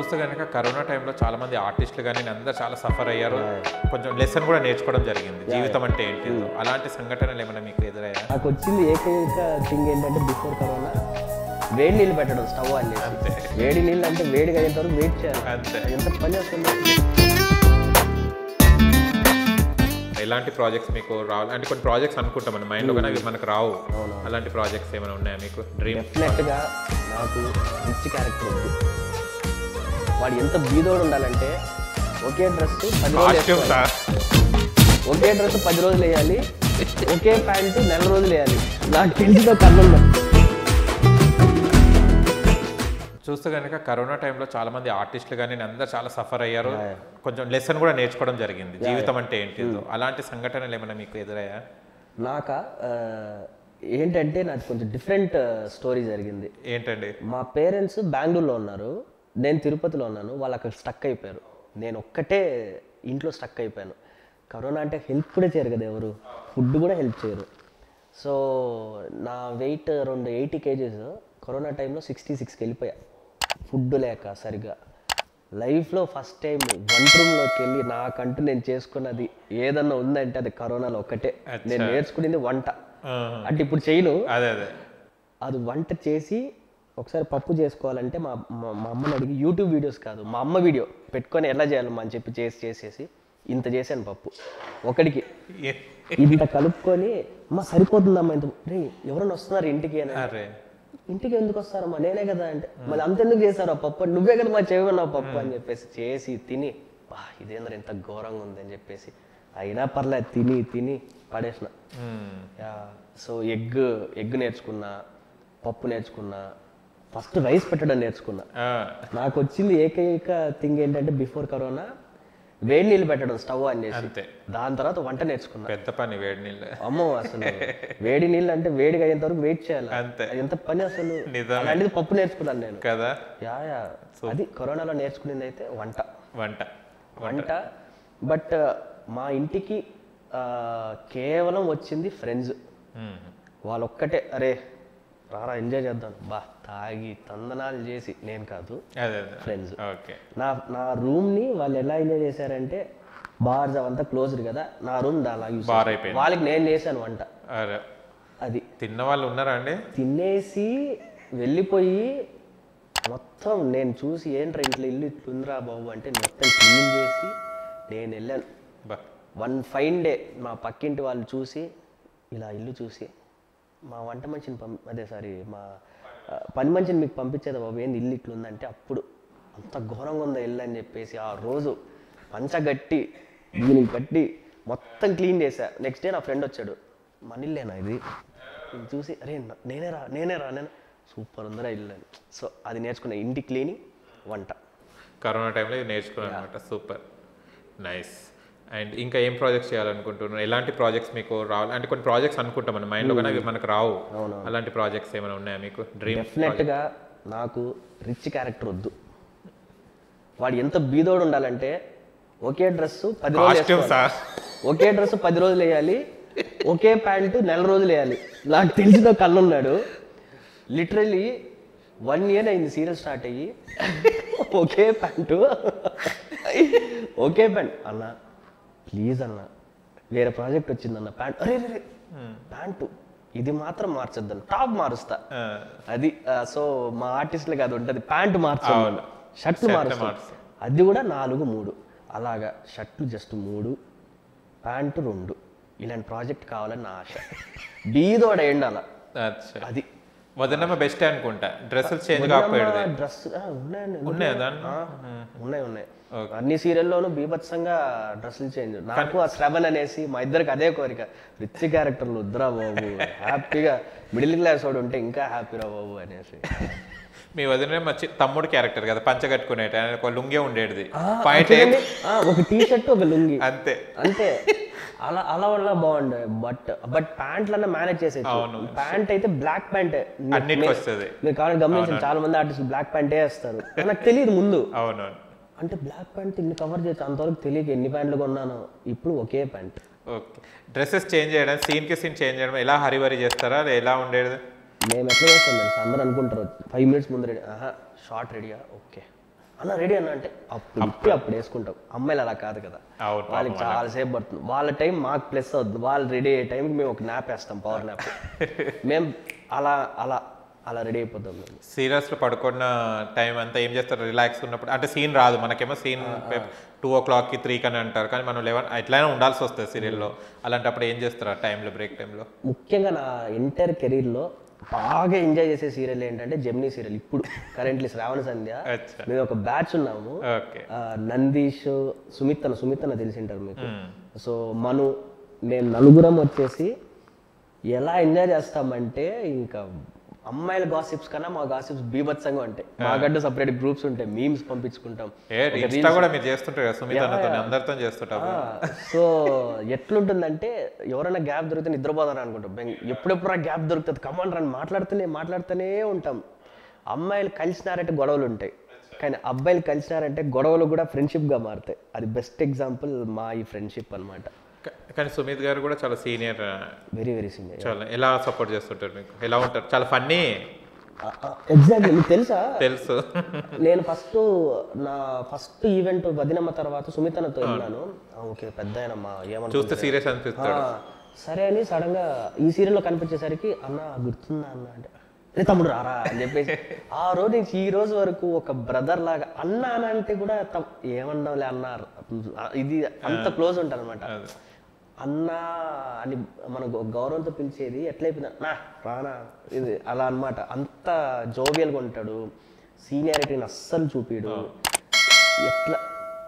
చూస్తే కనుక కరోనా టైంలో చాలా మంది ఆర్టిస్టులు కానీ అందరూ చాలా సఫర్ అయ్యారు కొంచెం లెసన్ కూడా నేర్చుకోవడం జరిగింది జీవితం అంటే ఏంటి అలాంటి సంఘటనలు ఏమైనా మీకు ఎదురయ్యా నాకు వచ్చింది ఏకైక థింగ్ ఏంటంటే బిఫోర్ కరోనా వేడి నీళ్ళు పెట్టడం స్టవ్ ఆన్ చేసి అంతే వేడి నీళ్ళు అంటే వేడిగా అయ్యేంత వరకు వెయిట్ చేయాలి అంతే ఎంత పని వస్తుంది ఎలాంటి ప్రాజెక్ట్స్ మీకు రావాలి అంటే కొన్ని ప్రాజెక్ట్స్ అనుకుంటాం మన మైండ్లో కానీ అవి మనకు రావు అలాంటి ప్రాజెక్ట్స్ ఏమైనా ఉన్నాయా మీకు డ్రీమ్ డెఫినెట్గా నాకు రిచ్ క్యారెక్టర్ వద్దు వాడు ఎంత బీదోడు ఉండాలంటే ఒకే డ్రెస్ పది రోజులు వేసుకోవాలి. ఒకే డ్రెస్ పది రోజులు వేయాలి ఒకే ప్యాంటు నెల రోజులు వేయాలి నాకు తెలిసిన కన్నుందా చూస్తే కనుక కరోనా టైంలో చాలా మంది ఆర్టిస్టులు కానీ అందరూ చాలా సఫర్ అయ్యారు కొంచెం లెసన్ కూడా నేర్చుకోవడం జరిగింది జీవితం అంటే ఏంటి అలాంటి సంఘటనలు ఏమైనా మీకు ఎదురయ్యా నాక ఆ, ఏంటంటే నాకు కొంచెం డిఫరెంట్ స్టోరీ జరిగింది ఏంటండి మా పేరెంట్స్ బెంగళూరులో ఉన్నారు నేను తిరుపతిలో ఉన్నాను వాళ్ళు అక్కడ స్టక్ అయిపోయారు నేను ఒక్కటే ఇంట్లో స్టక్ అయిపోయాను కరోనా అంటే హెల్ప్ కూడా చేయరు కదా ఎవరు ఫుడ్ కూడా హెల్ప్ చేయరు సో నా వెయిట్ రెండు ఎయిటీ కేజీస్ కరోనా టైంలో సిక్స్టీ సిక్స్కి వెళ్ళిపోయా ఫుడ్ లేక సరిగా లైఫ్లో ఫస్ట్ టైం వంట రూమ్లోకి వెళ్ళి నాకంటూ నేను చేసుకున్నది ఏదన్నా ఉందంటే అది కరోనాలో ఒక్కటే నేను నేర్చుకునేది వంట ఆహా. అంటే ఇప్పుడు చేయను అదే అదే అది వంట చేసి ఒకసారి పప్పు చేసుకోవాలంటే మా మా మా అమ్మని అడిగి యూట్యూబ్ వీడియోస్ కాదు మా అమ్మ వీడియో పెట్టుకొని ఎలా చేయాలమ్మా అని చెప్పి చేసి చేసేసి ఇంత చేశాను పప్పు ఒకడికి ఏ- ఇంత కలుపుకొని అమ్మ సరిపోతుందమ్మా ఇంత రే ఎవరైనా వస్తున్నారు ఇంటికి అని అరే ఇంటికి ఎందుకు వస్తారమ్మా నేనే కదా అంటే మళ్ళీ అంతెందుకు చేశారు ఆ పప్పు అంటే, నువ్వే కదా మా చేయమన్నావు పప్పు అని చెప్పేసి చేసి తిని బా ఇదేంద్ర ఇంత ఘోరంగా ఉంది అని చెప్పేసి అయినా పర్లేదు తిని తిని పడేసిన మ్మ్. యా సో ఎగ్ ఎగ్ నేర్చుకున్నా పప్పు నేర్చుకున్నా ఫస్ట్ రైస్ పెట్టడం నేర్చుకున్నా ఆ, నాకు వచ్చింది ఏకైక థింగ్ ఏంటంటే బిఫోర్ కరోనా వేడి నీళ్ళు పెట్టడం స్టవ్ ఆన్ చేసి అంతే దాని తర్వాత వంట నేర్చుకున్నా పెద్ద పని వేడి నీళ్ళు అమ్మో అసలు వేడి నీళ్ళు అంటే వేడిగా అయ్యేంత వరకు వెయిట్ చేయాలి అంతే. అది ఎంత పని అసలు నిజమే. అలాంటిది పప్పు నేర్చుకున్నాను నేను కదా యా యా అది కరోనాలో నేర్చుకునేది అయితే వంట వంట వంట బట్ మా ఇంటికి ఆ, కేవలం వచ్చింది ఫ్రెండ్స్ మ్మ్. వాళ్ళొక్కటే అరే రారా ఎంజాయ్ చేద్దాం బా తాగి తందనాలు చేసి నేను కాదు అదే అదే ఫ్రెండ్స్ ఓకే నా నా రూమ్ని వాళ్ళు ఎలా ఎంజాయ్ చేశారంటే బార్స్ అవంతా క్లోజ్డ్ కదా నా రూమ్ అలా యూస్ బార్ అయిపోయింది వాళ్ళకి నేను చేశాను వంట అరే అది తిన్న వాళ్ళు ఉన్నారా అండి తినేసి వెళ్ళిపోయి మొత్తం నేను చూసి ఏంట్రా ఇంట్లో ఇల్లు ఇట్లుందిరా బాబు అంటే మొత్తం క్లీన్ చేసి నేను వెళ్ళాను బా వన్ ఫైన్ డే మా పక్కింటి వాళ్ళు చూసి ఇలా ఇల్లు చూసి మా వంట మనిషిని పంపి అదే సారీ మా ఆ, పని మనిషిని మీకు పంపించేదా బాబు ఏంది ఇల్లు ఇట్లుందంటే అప్పుడు అంత ఘోరంగా ఉందా ఇల్లు అని చెప్పేసి ఆ రోజు పంచగట్టి దీనికి కట్టి మొత్తం క్లీన్ చేశా నెక్స్ట్ డే నా ఫ్రెండ్ వచ్చాడు మన ఇల్లేనా ఇది ఇది చూసి అరే నా- నేనే రా నేనే రా నేను సూపర్ ఉందిరా ఇల్లు అని సో అది నేర్చుకున్నా ఇంటి క్లీనింగ్ వంట కరోనా టైంలో ఇది నేర్చుకున్నాను అనమాట సూపర్ నైస్ అండ్ ఇంకా ఏం ప్రాజెక్ట్స్ చేయాలనుకుంటున్నారు ఎలాంటి ప్రాజెక్ట్స్ మీకు రావాలి అంటే కొన్ని ప్రాజెక్ట్స్ అనుకుంటాం మన మైండ్లో కానీ అవి మనకు రావు అలాంటి ప్రాజెక్ట్స్ ఏమైనా ఉన్నాయా మీకు డ్రీమ్ డెఫినెట్గా నాకు రిచ్ క్యారెక్టర్ వద్దు వాడు ఎంత బీదోడు ఉండాలంటే ఒకే డ్రెస్ పది రోజులు కాస్ట్యూమ్స్ వేసుకోవాలి. ఒకే డ్రెస్ పది రోజులు వేయాలి ఒకే ప్యాంటు నెల రోజులు వేయాలి నాకు తెలిసిన కళ్ళున్నాడు లిటరలీ వన్ ఇయర్ అయింది సీరియల్ స్టార్ట్ అయ్యి ఒకే ప్యాంటు ఒకే ప్యాంట్ అన్న ప్లీజ్ అన్న వేరే ప్రాజెక్ట్ వచ్చిందన్న ప్యాంట్ అరే రే ప్యాంటు ఇది మాత్రం మార్చొద్దని టాప్ మారుస్తా అది సో మా ఆర్టిస్టులకి అది ఉంటుంది ప్యాంటు మార్చాలి అవును. షర్ట్ Shirt మారుస్తాం మారుస్తాం. అది కూడా నాలుగు మూడు అలాగా షర్ట్లు జస్ట్ మూడు ప్యాంటు రెండు ఇలాంటి ప్రాజెక్ట్ కావాలని నా ఆశ బీదోడ ఎండాల అచ్చా అది వదనమ్మ బెస్ట్ అనుకుంటా డ్రెస్సులు చేంజ్ కాకపోయేది డ్రెస్ ఉన్నాయండి ఎందుకు? ఉన్నాయా దాన్ని ఆ, ఉన్నాయి ఉన్నాయి అన్ని సీరియల్లోనూ బీభత్సంగా డ్రెస్సులు చేంజ్ నాకు ఆ శ్రవణ్ అనేసి మా ఇద్దరికి అదే కోరిక రిచ్ క్యారెక్టర్లు వద్దురా బాబు హ్యాపీగా మిడిల్ క్లాస్ వాడు ఉంటే ఇంకా హ్యాపీరా బాబు అనేసి మీ వదిన మంచి తమ్ముడు క్యారెక్టర్ కదా పంచ కట్టుకునేట ఆయన ఒక లుంగే ఉండేది పాయింట్ చూడండి, ఆ, ఒక టీ షర్ట్ ఒక లుంగి అంతే అంతే అలా అలా వల్ల బాగుండే బట్ బట్ ప్యాంట్లన్నా మేనేజ్ చేసేది ప్యాంట్ అయితే బ్లాక్ ప్యాంట్ అన్నిటికి వస్తుంది మీరు కావాలని గమనించండి చాలా మంది ఆర్టిస్టులు బ్లాక్ ప్యాంటే వేస్తారు నాకు తెలియదు ముందు అవునవును అంటే బ్లాక్ ప్యాంట్ ఇన్ని కవర్ చేయొచ్చు అంతవరకు తెలియక ఎన్ని ప్యాంట్లు కొన్నాను ఇప్పుడు ఒకే ప్యాంట్ ఓకే డ్రెస్సెస్ చేంజ్ చేయడం సీన్ కి సీన్ చేంజ్ చేయడం ఎలా హరివరి చేస్తారా అది ఎలా ఉండేది మేము ఎట్లా చేస్తాం తెలుసు అందరూ అనుకుంటారు ఫైవ్ మినిట్స్ ముందు రెడీ ఆహా షార్ట్ రెడీగా ఓకే అన్న రెడీ అన్న అంటే అప్పుడు ఇప్పి అప్పుడు వేసుకుంటాం అమ్మాయిలు అలా కాదు కదా అవును వాళ్ళకి చాలా సేపు పడుతుంది వాళ్ళ టైం మాకు ప్లస్ అవుతుంది వాళ్ళు రెడీ అయ్యే టైంకి మేము ఒక న్యాప్ వేస్తాం పవర్ న్యాప్ మేము అలా అలా అలా రెడీ అయిపోతాం మేము సీరియస్ లో పడుకున్న టైం అంతా ఏం చేస్తారు రిలాక్స్ ఉన్నప్పుడు అంటే సీన్ రాదు మనకేమో సీన్ టూ ఓ క్లాక్ కి త్రీ కని అంటారు కానీ మనం లెవెన్ ఎట్లయినా ఉండాల్సి వస్తుంది సీరియల్లో అలాంటప్పుడు ఏం చేస్తారు ఆ టైంలో బ్రేక్ టైంలో ముఖ్యంగా నా ఎంటైర్ కెరీర్లో బాగా ఎంజాయ్ చేసే సీరియల్ ఏంటంటే జెమినీ సీరియల్ ఇప్పుడు కరెంట్లీ శ్రావణ సంధ్య అచ్చా మేము ఒక బ్యాచ్ ఉన్నాము ఓకే ఆ, నందీష్ సుమిత్ అన్న సుమిత్ అన్న తెలిసి ఉంటారు మీకు సో మను నేను నలుగురం వచ్చేసి ఎలా ఎంజాయ్ చేస్తామంటే ఇంకా అమ్మాయిల గాసిప్స్ కన్నా మా గాసిప్స్ బీభత్సంగా ఉంటాయి మాకంటూ సపరేట్ గ్రూప్స్ ఉంటాయి మీమ్స్ పంపించుకుంటాం ఏ ఇన్స్టా కూడా మీరు చేస్తుంటారు కదా సుమిత్ అన్నతో అందరితో చేస్తుంటారు సో ఎట్లుంటుందంటే ఎవరైనా గ్యాప్ దొరికితే నిద్రపోదాని అనుకుంటాం బెంగ- ఎప్పుడెప్పుడు ఆ గ్యాప్ దొరుకుతుంది కమాండ్ రన్ మాట్లాడుతూనే మాట్లాడుతూనే ఉంటాం అమ్మాయిలు కలిసినారంటే గొడవలు ఉంటాయి కానీ అబ్బాయిలు కలిసినారంటే గొడవలు కూడా ఫ్రెండ్షిప్గా మారుతాయి అది బెస్ట్ ఎగ్జాంపుల్ మా ఈ ఫ్రెండ్షిప్ అన్నమాట కా- కానీ సుమిత్ గారు కూడా చాలా సీనియర్ వెరీ వెరీ సీనియర్ చాలా ఎలా సపోర్ట్ చేస్తుంటారు మీకు ఎలా ఉంటారు చాలా ఫన్నీ ఎగ్జాక్ట్లీ మీకు తెలుసా తెలుసు నేను ఫస్ట్ నా ఫస్ట్ ఈవెంట్ వదినమ్మ తర్వాత సుమితనతో వెళ్ళాను ఓకే పెద్ద ఆయనమ్మా ఏమన్నా చూస్తే సీరియస్ అనిపిస్తాడు ఆ, సరే అని సడన్ గా ఈ సీరియల్లో కనిపించేసరికి అన్న గుర్తుందా అన్న అంటే "రే తమ్ముడు రారా అని చెప్పేసి ఆ రోజు నుంచి ఈ రోజు వరకు ఒక బ్రదర్ లాగా అన్న అని అంటే కూడా తం- ఏమన్నావులే అన్నారు ఇది అంత క్లోజ్ ఉంటాను అనమాట అదే. అన్న అని మన గౌ- గౌరవంతో పిలిచేది ఎట్లయిపోయింది నా రానా ఇది అలా అన్నమాట అంత జోవియల్గా ఉంటాడు సీనియారిటీని అస్సలు చూపిడు ఎట్లా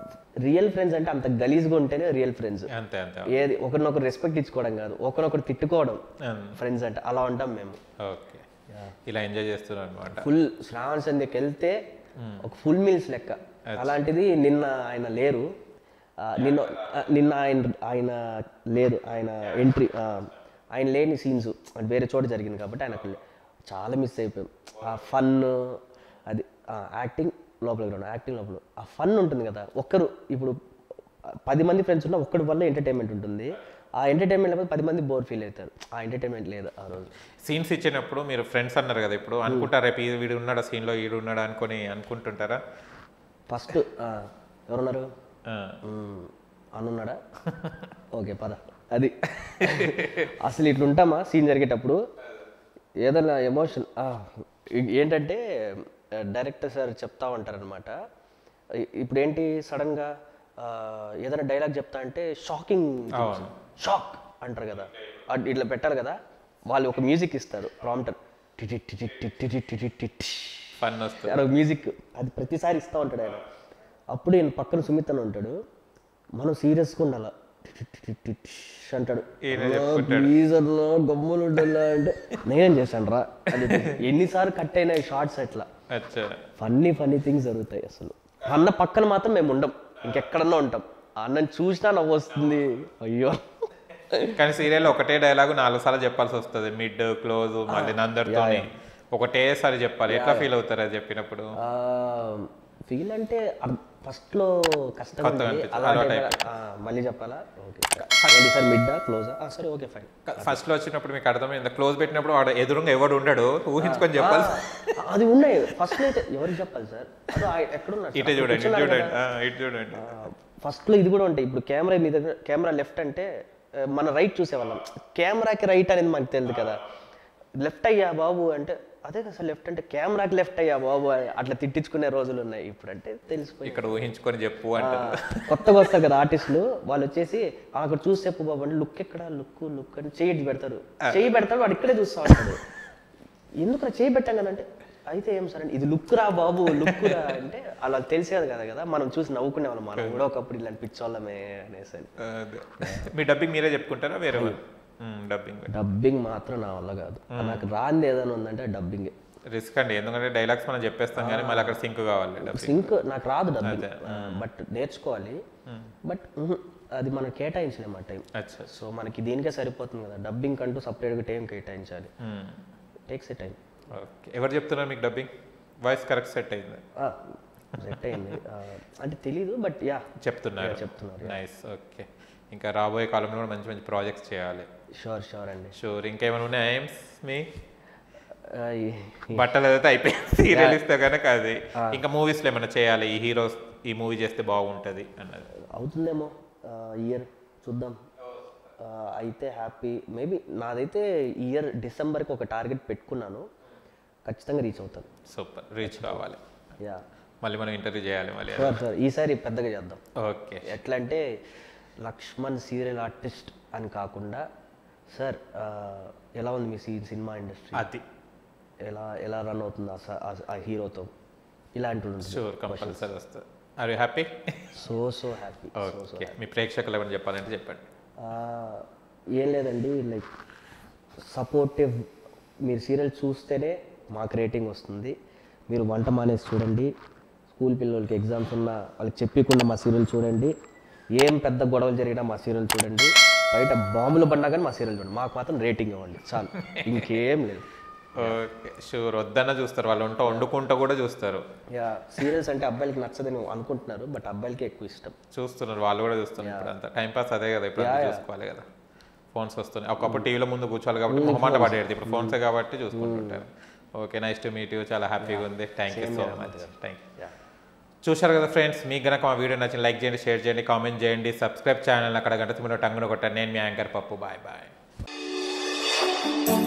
రియల్ ఫ్రెండ్స్ అంటే అంత గలీజ్గా ఉంటేనే రియల్ ఫ్రెండ్స్ అంతే అంతే ఏది ఒకరినొకరు రెస్పెక్ట్ ఇచ్చుకోవడం కాదు ఒకరినొకరు తిట్టుకోవడం ఉమ్, ఫ్రెండ్స్ అంటే అలా ఉంటాం మేము ఓకే ఇలా ఎంజాయ్ చేస్తున్నారు అనమాట ఫుల్ శ్రావణ సంధ్యకి వెళ్తే ఒక ఫుల్ మీల్స్ లెక్క అలాంటిది నిన్న ఆయన లేరు ఆ, నిన్న ఆ, నిన్న ఆయన ఆయన లేరు ఆయన ఎంట్రీ ఆయన లేని సీన్స్ వేరే చోట జరిగింది కాబట్టి ఆయనకు లే- చాలా మిస్ అయిపోయాం ఆ ఫన్ అది యాక్టింగ్ లోపలికి రావడం యాక్టింగ్ లోపల ఆ ఫన్ ఉంటుంది కదా ఒక్కరు ఇప్పుడు పది మంది ఫ్రెండ్స్ ఉన్నా ఒక్కడి వల్ల ఎంటర్టైన్మెంట్ ఉంటుంది ఆ ఎంటర్టైన్మెంట్ లేకపోతే పది మంది బోర్ ఫీల్ అవుతారు ఆ ఎంటర్టైన్మెంట్ లేదు ఆ రోజు సీన్స్ ఇచ్చినప్పుడు మీరు ఫ్రెండ్స్ అన్నారు కదా ఇప్పుడు అనుకుంటారా రేపు ఈ- వీడు ఉన్నాడా సీన్లో వీడు ఉన్నాడా అనుకొని అనుకుంటుంటారా ఫస్ట్ ఎవరున్నారు ఆ, మ్మ్. అనున్నాడా ఓకే పద అది అసలు ఇట్లుంటామా సీన్ జరిగేటప్పుడు ఏదైనా ఎమోషన్ ఏంటంటే డైరెక్టర్ సార్ చెప్తా ఉంటారనమాట ఇప్పుడు ఏంటి సడన్గా ఏదైనా డైలాగ్ చెప్తా అంటే షాకింగ్ షాక్ అంటారు కదా అట్ ఇట్లా పెట్టాలి కదా వాళ్ళు ఒక మ్యూజిక్ ఇస్తారు ప్రాంప్టర్ ఫన్ వస్తుంది అది మ్యూజిక్ అది ప్రతిసారి ఇస్తూ ఉంటాడు ఆయన అప్పుడు ఈయన పక్కన సుమిత్ అని ఉంటాడు మనం సీరియస్గా ఉండాల అంటాడు గీజర్లో గమ్ములు ఉండాలా అంటే నేనేం చేశాను రా అని చెప్పేసి ఎన్నిసార్లు కట్ అయినాయి షార్ట్స్ అట్లా అచ్చా ఫన్నీ ఫన్నీ థింగ్స్ జరుగుతాయి అసలు అన్న పక్కన మాత్రం మేము ఉండం ఇంకెక్కడన్నా ఉంటాం ఆ అన్నని చూసినా నవ్వు వస్తుంది అయ్యో కానీ సీరియల్ ఒకటే డైలాగ్ నాలుగు సార్లు చెప్పాల్సి వస్తుంది మిడ్ క్లోజ్ మళ్ళీ అందరితో ఒకటేసారి చెప్పాలి ఎట్లా ఫీల్ అవుతారు అది చెప్పినప్పుడు ఫీల్ అంటే ఫస్ట్లో కష్టం కొత్తగా ఉంది. అనిపించింది, అలాంటి అలవాటు ఆ, మళ్ళీ చెప్పాలా ఓకే ఏంటి సార్ మిడ్డా క్లోజా సరే ఓకే ఫైన్ ఫస్ట్ లో వచ్చినప్పుడు మీకు అర్థమైంది క్లోజ్ పెట్టినప్పుడు వాడు ఎదురుగా ఎవడు ఉండడు ఊహించుకొని చెప్పాలి అది ఉన్నాయి ఫస్ట్ అయితే ఎవరికి చెప్పాలి సార్ అదో ఆ- ఎక్కడున్నారు ఇటు చూడండి ఇటు చూడండి ఆ, ఇటు చూడండి ఫస్ట్లో ఇది కూడా ఉంటాయి ఇప్పుడు కెమెరా మీ దగ్గర కెమెరా లెఫ్ట్ అంటే ఆ, మన రైట్ చూసేవాళ్ళం కెమెరాకి రైట్ అనేది మనకు తెలియదు కదా లెఫ్ట్ అయ్యా బాబు అంటే అదే కదా సార్ లెఫ్ట్ అంటే కెమెరాకి లెఫ్ట్ అయ్యా బాబు అని అట్లా తిట్టించుకునే రోజులు ఉన్నాయి ఇప్పుడు అంటే తెలిసిపోయి ఇక్కడ ఊహించుకొని చెప్పు అంటారు కొత్తగా వస్తారు కదా ఆర్టిస్టులు వాళ్ళు వచ్చేసి "ఆ, అక్కడ చూసి చెప్పు బాబు అంటే లుక్ ఎక్కడ లుక్ లుక్ అని చేయి పెడతారు చేయి పెడతాడు వాడు ఇక్కడే చూస్తా ఉంటాడు ఎందుకు చేయి పెట్టాం కదా అంటే అయితే ఏం సార్ అంటే ఇది లుక్ రా బాబు లుక్ రా అంటే అలా తెలిసేది కదా కదా మనం చూసి నవ్వుకునే వాళ్ళం మనం కూడా ఒకప్పుడు ఇలాంటి పిచ్చోళ్ళమే అనేసి అని. అదే. మీ డబ్బింగ్ మీరే చెప్పుకుంటారా వేరే వాళ్ళు డబ్బింగ్ డబ్బింగ్ మాత్రం నా వల్ల కాదు నాకు రాంది ఏదైనా ఉందంటే డబ్బింగే రిస్క్ అండి ఎందుకంటే డైలాగ్స్ మనం చెప్పేస్తాం కానీ మళ్ళీ అక్కడ సింక్ కావాలి డబ్బింగ్ సింక్ నాకు రాదు డబ్బింగ్ బట్ నేర్చుకోవాలి బట్ అది మనం కేటాయించలేము ఆ టైం అచ్చా సో మనకి దీనికే సరిపోతుంది కదా డబ్బింగ్ కంటూ సపరేట్గా టైం కేటాయించాలి మ్మ్. టేక్స్ ఏ టైం ఓకే ఎవరు చెప్తున్నారు మీకు డబ్బింగ్ వాయిస్ కరెక్ట్ సెట్ అయింది సెట్ అయింది ఆ, అంటే తెలీదు బట్ యా చెప్తున్నారు చెప్తున్నారు నైస్ ఓకే ఇంకా రాబోయే కాలంలో కూడా మంచి మంచి ప్రాజెక్ట్స్ చేయాలి షూర్ షూర్ అండి షూర్ ఇంకేమైనా ఉన్నాయా aims మీ ఆ, ఈ- బట్టలు అయితే అయిపోయింది సీరియల్ ఇస్తే కనుక అది ఇంకా మూవీస్లో ఏమైనా చేయాలి ఈ హీరోస్ ఈ మూవీ చేస్తే బాగుంటుంది అన్నది అవుతుందేమో ఇయర్ చూద్దాం ఆ, అయితే హ్యాపీ మేబీ నాదైతే ఇయర్ డిసెంబర్కి ఒక టార్గెట్ పెట్టుకున్నాను ఖచ్చితంగా రీచ్ అవుతాను సూపర్ రీచ్ కావాలి యా మళ్ళీ మనం ఇంటర్వ్యూ చేయాలి మళ్ళీ సార్ సార్ ఈసారి పెద్దగా చేద్దాం ఓకే ఎట్లా అంటే లక్ష్మణ్ సీరియల్ ఆర్టిస్ట్ అని కాకుండా సార్ ఆ, ఎలా ఉంది మీ సీ- సినిమా ఇండస్ట్రీ అది ఎలా ఎలా రన్ అవుతుంది ఆ స- ఆ- ఆ హీరోతో ఇలాంటి షూర్ కంపల్సరీ వస్తుంది are you happy so so happy okay మీ ప్రేక్షకులు ఏమైనా చెప్పాలంటే చెప్పండి ఏం లేదండి లైక్ సపోర్టివ్ మీరు సీరియల్ చూస్తేనే మాకు రేటింగ్ వస్తుంది మీరు వంట మానేసి చూడండి స్కూల్ పిల్లలకి ఎగ్జామ్స్ ఉన్నా వాళ్ళకి చెప్పకుండా మా సీరియల్ చూడండి ఏం పెద్ద గొడవలు జరిగినా మా సీరియల్ చూడండి బయట బాంబులు పడినా కానీ మా సీరియల్ చూడండి మాకు మాత్రం రేటింగ్ ఇవ్వండి చాలు ఇంకేం లేదు ఓకే షూర్ వద్దన్న చూస్తారు వాళ్ళు వంట వండుకుంటూ కూడా చూస్తారు యా సీరియల్స్ అంటే అబ్బాయిలకి నచ్చదని అనుకుంటున్నారు బట్ అబ్బాయిలకి ఎక్కువ ఇష్టం చూస్తున్నారు వాళ్ళు కూడా చూస్తున్నారు ఇప్పుడు అంతా టైం పాస్ అదే కదా ఇప్పుడు అంతా చూసుకోవాలి కదా ఫోన్స్ వస్తున్నాయి ఒకప్పుడు టీవీలో ముందు కూర్చోవాలి కాబట్టి మొహమాట పడేది ఇప్పుడు ఫోన్సే కాబట్టి చూసుకుంటుంటారు okay nice to meet you చాలా హ్యాపీగా ఉంది thank you so much thank you yeah చూశారు కదా ఫ్రెండ్స్ మీకు గనక మా వీడియో నచ్చిన లైక్ చేయండి షేర్ చేయండి కామెంట్ చేయండి సబ్స్క్రైబ్ ఛానల్ అక్కడ గంట మీరు టంగున కొట్టండి నేను మీ యాంకర్ పప్పు బాయ్ బాయ్